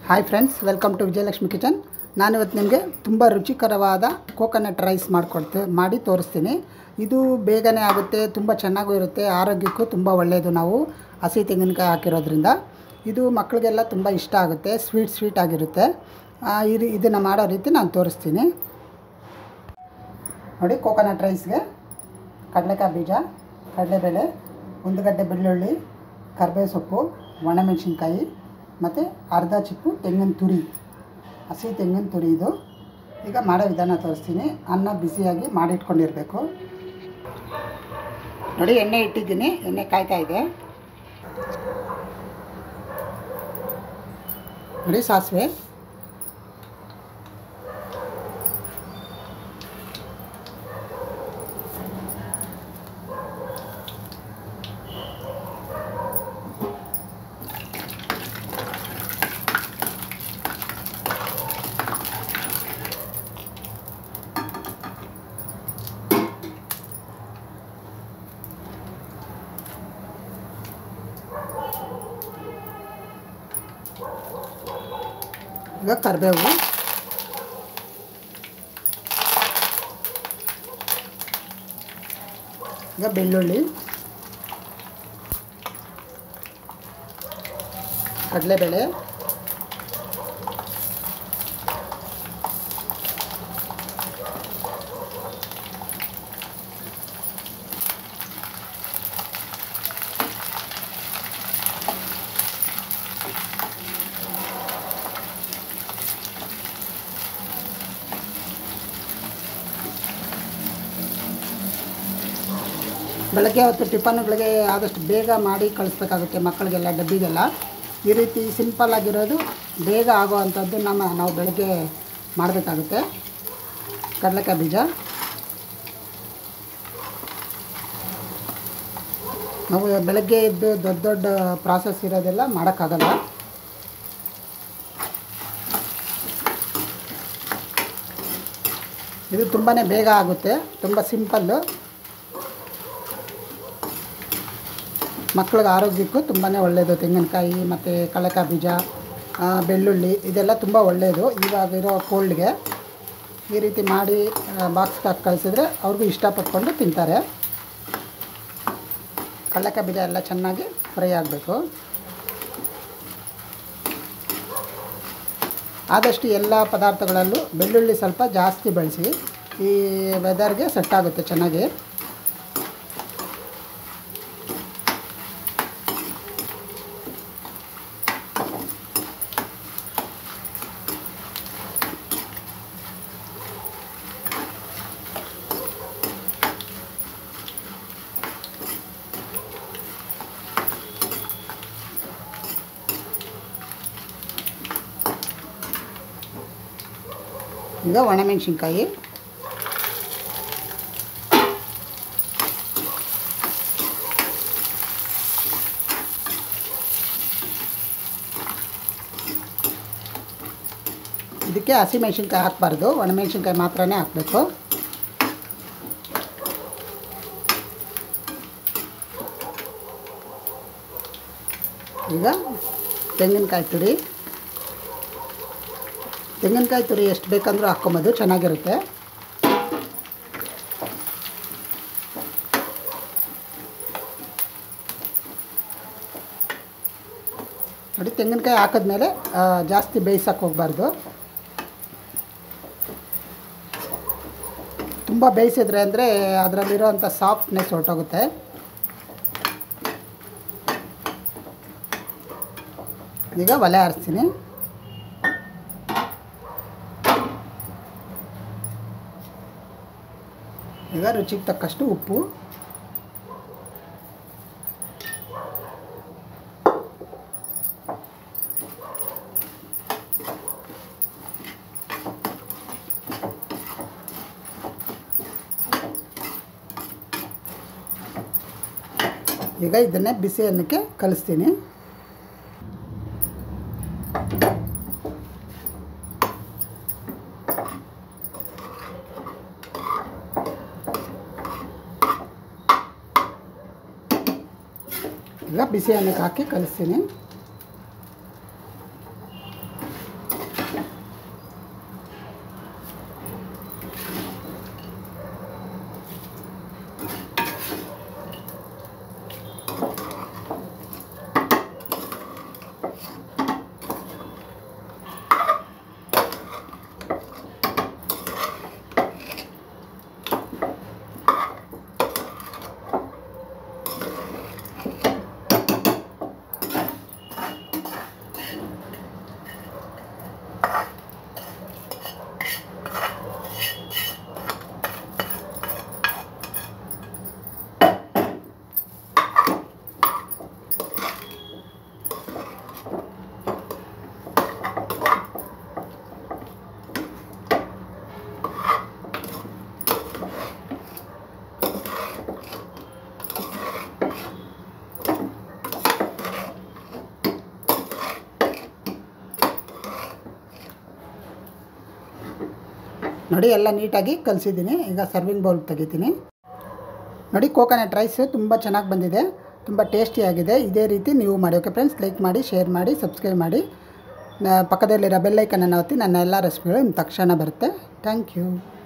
hi friends welcome to Vijayalakshmi kitchen ನಾನು ಇವತ್ತು ನಿಮಗೆ ತುಂಬ ರುಚಿಕರವಾದ ಕೋಕೋನಟ್ ರೈಸ್ ಮಾಡಿಕೊಡ್ತೆ ಮಾಡಿ ತೋರಿಸ್ತೀನಿ ಇದು ಬೇಗನೆ ಆಗುತ್ತೆ ತುಂಬ ಚೆನ್ನಾಗೂ ಇರುತ್ತೆ ಆರೋಗ್ಯಕ್ಕೂ ತುಂಬ ಒಳ್ಳೆಯದು ನಾವು ಹಸಿ ತೆಂಗಿನಕಾಯಿ ಹಾಕಿರೋದ್ರಿಂದ ಇದು ಮಕ್ಕಳಿಗೆಲ್ಲ ತುಂಬ ಇಷ್ಟ ಆಗುತ್ತೆ ಸ್ವೀಟ್ ಸ್ವೀಟ್ ಆಗಿರುತ್ತೆ ಆ, ಈ ರೀ ಇದನ್ನು ಮಾಡೋ ರೀತಿ ನಾನು ತೋರಿಸ್ತೀನಿ ನೋಡಿ ಕೋಕೋನಟ್ ರೈಸ್ಗೆ ಕಡಲೆಕಾಯಿ ಬೀಜ ಕಡಲೆಬೇಳೆ ಒಂದು ಗಡ್ಡೆ ಬೆಳ್ಳುಳ್ಳಿ ಕರಿಬೇವು ಸೊಪ್ಪು ಒಣಮೆಣಸಿನ್ಕಾಯಿ ಮತ್ತು ಅರ್ಧ ಚಿಪ್ಪು ತೆಂಗಿನ ತುರಿ ಹಸಿ ತೆಂಗಿನ ತುರಿ ಇದು ಈಗ ಮಾಡೋ ವಿಧಾನ ತೋರಿಸ್ತೀನಿ ಅನ್ನ ಬಿಸಿಯಾಗಿ ಮಾಡಿಟ್ಕೊಂಡಿರಬೇಕು ನೋಡಿ ಎಣ್ಣೆ ಇಟ್ಟಿದ್ದೀನಿ ಎಣ್ಣೆ ಕಾಯ್ತಾ ಇದೆ ನೋಡಿ ಸಾಸಿವೆ ಈಗ ಕರಿಬೇವು ಈಗ ಬೆಳ್ಳುಳ್ಳಿ ಕಡಲೆಬೇಳೆ ಬೆಳಗ್ಗೆ ಹೊತ್ತು ಟಿಫನ್ಗಳಿಗೆ ಆದಷ್ಟು ಬೇಗ ಮಾಡಿ ಕಳಿಸ್ಬೇಕಾಗುತ್ತೆ ಮಕ್ಕಳಿಗೆಲ್ಲ ಡಬ್ಬಿಗೆಲ್ಲ ಈ ರೀತಿ ಸಿಂಪಲ್ ಆಗಿರೋದು ಬೇಗ ಆಗೋ ಅಂಥದ್ದು ನಮ್ಮ ನಾವು ಬೆಳಗ್ಗೆ ಮಾಡಬೇಕಾಗುತ್ತೆ ಕಡಲೆಕಾಯಿ ಬೀಜ ನಾವು ಬೆಳಗ್ಗೆ ಎದ್ದು ದೊಡ್ಡ ದೊಡ್ಡ ಪ್ರಾಸೆಸ್ ಇರೋದೆಲ್ಲ ಮಾಡೋಕ್ಕಾಗಲ್ಲ ಇದು ತುಂಬಾ ಬೇಗ ಆಗುತ್ತೆ ತುಂಬ ಸಿಂಪಲ್ಲು ಮಕ್ಕಳಿಗೆ ಆರೋಗ್ಯಕ್ಕೂ ತುಂಬಾ ಒಳ್ಳೆಯದು ತೆಂಗಿನಕಾಯಿ ಮತ್ತು ಕಡಲೆಕಾಯಿ ಬೀಜ ಆ, ಬೆಳ್ಳುಳ್ಳಿ ಇದೆಲ್ಲ ತುಂಬ ಒಳ್ಳೆಯದು ಇವಾಗ ಇರೋ ಕೋಲ್ಡ್ಗೆ ಈ ರೀತಿ ಮಾಡಿ ಬಾಕ್ಸ್ಗೆ ಹಾಕಿ ಕಳಿಸಿದ್ರೆ ಅವ್ರಿಗೂ ಇಷ್ಟಪಟ್ಕೊಂಡು ತಿಂತಾರೆ ಕಡಲೆಕಾಯಿ ಬೀಜ ಎಲ್ಲ ಚೆನ್ನಾಗಿ ಫ್ರೈ ಆಗಬೇಕು ಆದಷ್ಟು ಎಲ್ಲ ಪದಾರ್ಥಗಳಲ್ಲೂ ಬೆಳ್ಳುಳ್ಳಿ ಸ್ವಲ್ಪ ಜಾಸ್ತಿ ಬಳಸಿ ಈ ವೆದರ್ಗೆ ಸೆಟ್ ಆಗುತ್ತೆ ಚೆನ್ನಾಗಿ ಈಗ ಒಣಮೆಣಸಿನ್ಕಾಯಿ ಇದಕ್ಕೆ ಹಸಿಮೆಣ್ಸಿನ್ಕಾಯಿ ಹಾಕಬಾರ್ದು ಒಣಮೆಣ್ಸಿನ್ಕಾಯಿ ಮಾತ್ರನೇ ಹಾಕಬೇಕು ಈಗ ತೆಂಗಿನಕಾಯಿ ತುರಿ ತೆಂಗಿನಕಾಯಿ ತುರಿ ಎಷ್ಟು ಬೇಕಂದ್ರೂ ಹಾಕ್ಕೊಬೋದು ಚೆನ್ನಾಗಿರುತ್ತೆ ನೋಡಿ ತೆಂಗಿನಕಾಯಿ ಹಾಕಿದ್ಮೇಲೆ ಆ, ಜಾಸ್ತಿ ಬೇಯಿಸೋಕೆ ಹೋಗಬಾರ್ದು ತುಂಬ ಬೇಯಿಸಿದ್ರೆ ಅಂದರೆ ಅದರಲ್ಲಿರೋವಂಥ ಸಾಫ್ಟ್ನೆಸ್ ಹೊರಟೋಗುತ್ತೆ ಈಗ ಒಲೆ ಆರಿಸ್ತೀನಿ ಈಗ ರುಚಿಗೆ ತಕ್ಕಷ್ಟು ಉಪ್ಪು ಈಗ ಇದನ್ನೇ ಬಿಸಿ ಅನ್ನಕ್ಕೆ ಕಲಿಸ್ತೀನಿ ಈಗ ಬಿಸಿ ಅನ್ನಕ್ಕೆ ಹಾಕಿ ಕಲಿಸ್ತೀನಿ ನೋಡಿ ಎಲ್ಲ ನೀಟಾಗಿ ಕಲಿಸಿದ್ದೀನಿ ಈಗ ಸರ್ವಿಂಗ್ ಬೌಲ್ ತೆಗಿತೀನಿ ನೋಡಿ ಕೋಕೋನಟ್ ರೈಸ್ ತುಂಬ ಚೆನ್ನಾಗಿ ಬಂದಿದೆ ತುಂಬ ಟೇಸ್ಟಿಯಾಗಿದೆ ಇದೇ ರೀತಿ ನೀವು ಮಾಡಿ ಓಕೆ ಫ್ರೆಂಡ್ಸ್ ಲೈಕ್ ಮಾಡಿ ಶೇರ್ ಮಾಡಿ ಸಬ್ಸ್ಕ್ರೈಬ್ ಮಾಡಿ ನ- ಪಕ್ಕದಲ್ಲಿರೋ ಬೆಲ್ಲೈಕನ್ನು ಒತ್ತಿ ನನ್ನ ಎಲ್ಲ ರೆಸಿಪಿಗಳು ನಿಮ್ಮ ತಕ್ಷಣ ಬರುತ್ತೆ ಥ್ಯಾಂಕ್ ಯು